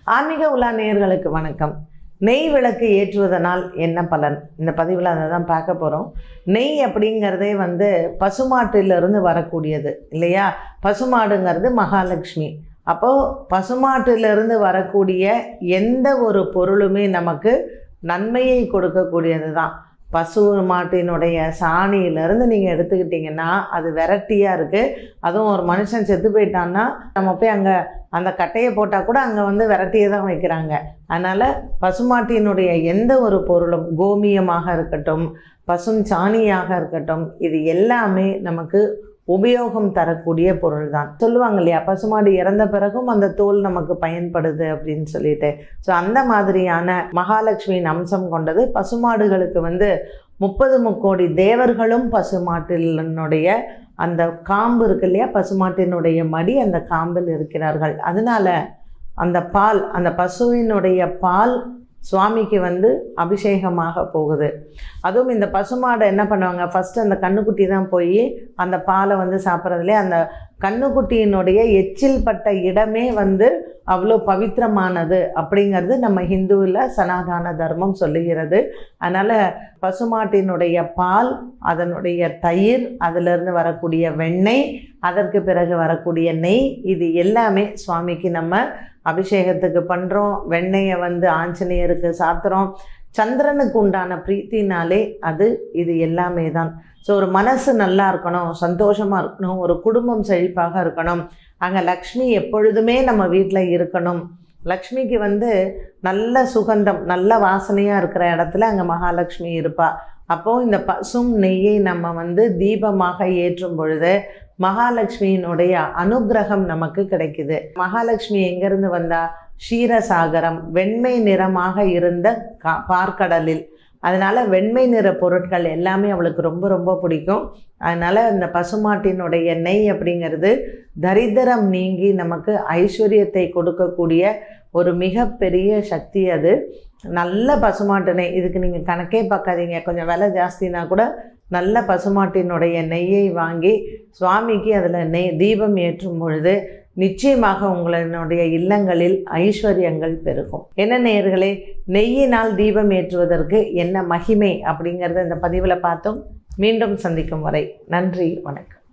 ஆன்மீக உலா நேயர்களுக்கு வணக்கம் நெய் விளக்கு ஏற்றுவதனால் என்ன பலன் இந்த பதிவில் அதை தான் பார்க்க போகிறோம் நெய் அப்படிங்கிறதே வந்து பசுமாட்டிலிருந்து வரக்கூடியது இல்லையா பசுமாடுங்கிறது மகாலட்சுமி அப்போது பசுமாட்டிலிருந்து வரக்கூடிய எந்த ஒரு பொருளுமே நமக்கு நன்மையை கொடுக்கக்கூடியது தான் பசு மாட்டினுடைய சாணியிலேருந்து நீங்கள் எடுத்துக்கிட்டிங்கன்னா அது வெரைட்டியாக இருக்குது அதுவும் ஒரு மனுஷன் செத்து போயிட்டான்னா நம்ம போய் அங்கே அந்த கட்டையை போட்டால் கூட அங்கே வந்து விரட்டியை தான் வைக்கிறாங்க அதனால் பசுமாட்டினுடைய எந்த ஒரு பொருளும் கோமியமாக இருக்கட்டும் பசும் சாணியாக இருக்கட்டும் இது எல்லாமே நமக்கு உபயோகம் தரக்கூடிய பொருள் தான் சொல்லுவாங்க இல்லையா பசுமாடு இறந்த பிறகும் அந்த தோல் நமக்கு பயன்படுது அப்படின்னு சொல்லிட்டு ஸோ அந்த மாதிரியான மகாலட்சுமியின் அம்சம் கொண்டது பசுமாடுகளுக்கு வந்து முப்பது முக்கோடி தேவர்களும் பசுமாட்டினுடைய அந்த காம்பு இருக்கு இல்லையா பசுமாட்டினுடைய மடி அந்த காம்பில் இருக்கிறார்கள் அதனால அந்த பால் அந்த பசுவினுடைய பால் சுவாமிக்கு வந்து அபிஷேகமாக போகுது அதுவும் இந்த பசுமாடை என்ன பண்ணுவாங்க ஃபஸ்ட்டு அந்த கண்ணுக்குட்டி தான் போய் அந்த பாலை வந்து சாப்பிட்றதுலே அந்த கண்ணுக்குட்டியினுடைய எச்சில் பட்ட இடமே வந்து அவ்வளோ பவித்திரமானது அப்படிங்கிறது நம்ம ஹிந்துவில் சனாதான தர்மம் சொல்லுகிறது அதனால் பசுமாட்டினுடைய பால் அதனுடைய தயிர் அதிலிருந்து வரக்கூடிய வெண்ணெய் அதற்கு பிறகு வரக்கூடிய நெய் இது எல்லாமே சுவாமிக்கு நம்ம அபிஷேகத்துக்கு பண்ணுறோம் வெண்ணெயை வந்து ஆஞ்சநேயருக்கு சாத்துறோம் சந்திரனுக்கு உண்டான பிரீத்தினாலே அது இது எல்லாமே தான் ஸோ ஒரு மனசு நல்லா இருக்கணும் சந்தோஷமாக இருக்கணும் ஒரு குடும்பம் செழிப்பாக இருக்கணும் அங்கே லக்ஷ்மி எப்பொழுதுமே நம்ம வீட்டில் இருக்கணும் லக்ஷ்மிக்கு வந்து நல்ல சுகந்தம் நல்ல வாசனையாக இருக்கிற இடத்துல அங்கே மகாலட்சுமி இருப்பாள் அப்போது இந்த பசும் நெய்யை நம்ம வந்து தீபமாக ஏற்றும் பொழுது மகாலட்சுமியினுடைய அனுகிரகம் நமக்கு கிடைக்குது மகாலட்சுமி எங்கேருந்து வந்தா க்ஷீரசாகரம் வெண்மை நிறமாக இருந்த கா பார்க்கடலில் அதனால் வெண்மை நிற பொருட்கள் எல்லாமே அவளுக்கு ரொம்ப ரொம்ப பிடிக்கும் அதனால் இந்த பசுமாட்டினுடைய நெய் அப்படிங்கிறது தரித்திரம் நீங்கி நமக்கு ஐஸ்வர்யத்தை கொடுக்கக்கூடிய ஒரு மிகப்பெரிய சக்தி அது நல்ல பசுமாட்டு நெய் இதுக்கு நீங்கள் கணக்கே பார்க்காதீங்க கொஞ்சம் விலை ஜாஸ்தினா கூட நல்ல பசுமாட்டினுடைய நெய்யை வாங்கி சுவாமிக்கு அதில் நெய் தீபம் ஏற்றும் பொழுது நிச்சயமாக உங்களுடைய இல்லங்களில் ஐஸ்வர்யங்கள் பெருகும் என்ன நேயர்களே நெய்யினால் தீபம் ஏற்றுவதற்கு என்ன மகிமை அப்படிங்கிறத இந்த பதிவில் பார்த்தோம் மீண்டும் சந்திக்கும் வரை நன்றி வணக்கம்